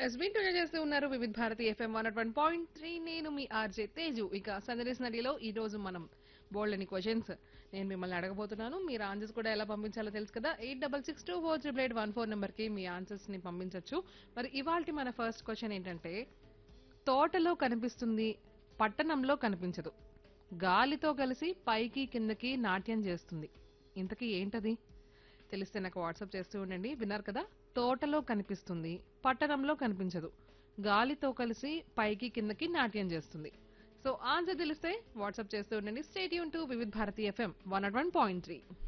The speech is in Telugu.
ఎస్ వింటూ చేస్తూ ఉన్నారు Vividh Bharati FM one one point three నేను మీ ఆర్జే తేజు ఇక సందర్శ నదిలో ఈ రోజు మనం బోల్డ్ అని క్వశ్చన్స్ నేను మిమ్మల్ని అడగబోతున్నాను మీరు ఆన్సర్స్ కూడా ఎలా పంపించాలో తెలుసు కదా eight double six two four triple eight one four number కి మీ ఆన్సర్స్ ని పంపించవచ్చు మరి ఇవాళ మన ఫస్ట్ క్వశ్చన్ ఏంటంటే తోటలో కనిపిస్తుంది పట్టణంలో కనిపించదు గాలితో కలిసి పైకి కిందకి నాట్యం చేస్తుంది ఇంతకీ ఏంటది తెలిస్తే నాకు వాట్సాప్ చేస్తూ ఉండండి విన్నారు కదా తోటలో కనిపిస్తుంది పట్టణంలో కనిపించదు గాలితో కలిసి పైకి కిందకి నాట్యం చేస్తుంది సో ఆన్సర్ తెలిస్తే వాట్సాప్ చేస్తూ ఉండండి స్టేట్ యూన్ to Vividh Bharati FM one one point three